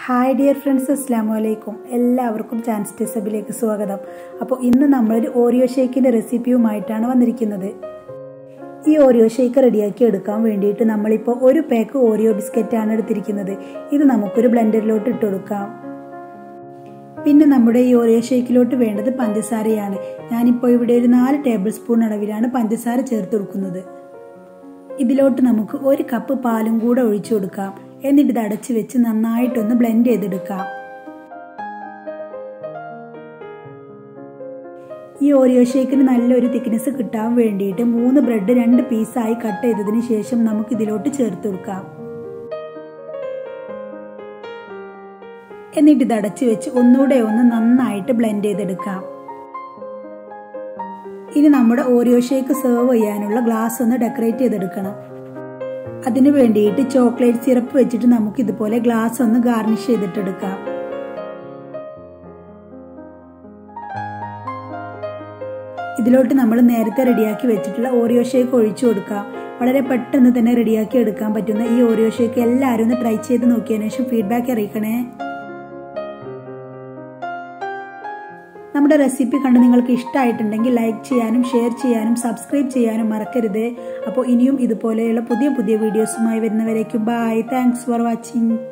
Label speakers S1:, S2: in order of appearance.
S1: hi dear friends അസ്സാം വലൈക്കും എല്ലാവർക്കും ചാൻസ് ടിസബിലേക്ക് സ്വാഗതം അപ്പോൾ ഇന്ന് നമ്മളൊരു ഓറിയോ ഷേക്കിൻ്റെ റെസിപ്പിയുമായിട്ടാണ് വന്നിരിക്കുന്നത് ഈ ഓറിയോ ഷേക്ക് റെഡിയാക്കി എടുക്കാൻ വേണ്ടിയിട്ട് നമ്മളിപ്പോൾ ഒരു പാക്ക് ഓറിയോ ബിസ്ക്കറ്റാണ് എടുത്തിരിക്കുന്നത് ഇത് നമുക്കൊരു ബ്ലെൻഡറിലോട്ട് ഇട്ട് കൊടുക്കാം പിന്നെ നമ്മുടെ ഈ ഓറിയോ ഷേക്കിലോട്ട് വേണ്ടത് പഞ്ചസാരയാണ് ഞാനിപ്പോൾ ഇവിടെ ഒരു നാല് ടേബിൾ സ്പൂൺ അളവിലാണ് പഞ്ചസാര ചേർത്ത് കൊടുക്കുന്നത് ഇതിലോട്ട് നമുക്ക് ഒരു കപ്പ് പാലും കൂടെ ഒഴിച്ചു കൊടുക്കാം എന്നിട്ട് ഇത് അടച്ചു വെച്ച് നന്നായിട്ടൊന്ന് ബ്ലെൻഡ് ചെയ്തെടുക്കാം ഈ ഓറിയോ ഷേക്കിന് നല്ലൊരു തിക്നെസ് കിട്ടാൻ വേണ്ടിയിട്ട് മൂന്ന് ബ്രെഡ് രണ്ട് പീസായി കട്ട് ചെയ്തതിന് ശേഷം നമുക്ക് ഇതിലോട്ട് ചേർത്ത് കൊടുക്കാം എന്നിട്ട് ഇത് അടച്ചു വെച്ച് ഒന്നുകൂടെ ഒന്ന് നന്നായിട്ട് ബ്ലെൻഡ് ചെയ്തെടുക്കാം ഇനി നമ്മുടെ ഓറിയോ ഷേക്ക് സെർവ് ചെയ്യാനുള്ള ഗ്ലാസ് ഒന്ന് ഡെക്കറേറ്റ് ചെയ്തെടുക്കണം അതിനു വേണ്ടിയിട്ട് ചോക്ലേറ്റ് സിറപ്പ് വെച്ചിട്ട് നമുക്ക് ഇതുപോലെ ഗ്ലാസ് ഒന്ന് ഗാർണിഷ് ചെയ്തിട്ടെടുക്കാം ഇതിലോട്ട് നമ്മൾ നേരത്തെ റെഡിയാക്കി വെച്ചിട്ടുള്ള ഓറിയോ ഷേക്ക് ഒഴിച്ചു കൊടുക്കാം വളരെ പെട്ടെന്ന് തന്നെ റെഡിയാക്കി എടുക്കാൻ പറ്റുന്ന ഈ ഓറിയോ ഷേക്ക് എല്ലാവരും ഒന്ന് ട്രൈ ചെയ്ത് നോക്കിയതിനു ശേഷം ഫീഡ്ബാക്ക് അറിയിക്കണേ നമ്മുടെ റെസിപ്പി കണ്ട് നിങ്ങൾക്ക് ഇഷ്ടമായിട്ടുണ്ടെങ്കിൽ ലൈക്ക് ചെയ്യാനും ഷെയർ ചെയ്യാനും സബ്സ്ക്രൈബ് ചെയ്യാനും മറക്കരുത് അപ്പോൾ ഇനിയും ഇതുപോലെയുള്ള പുതിയ പുതിയ വീഡിയോസുമായി വരുന്നവരേക്കും ബൈ താങ്ക്സ് ഫോർ വാച്ചിങ്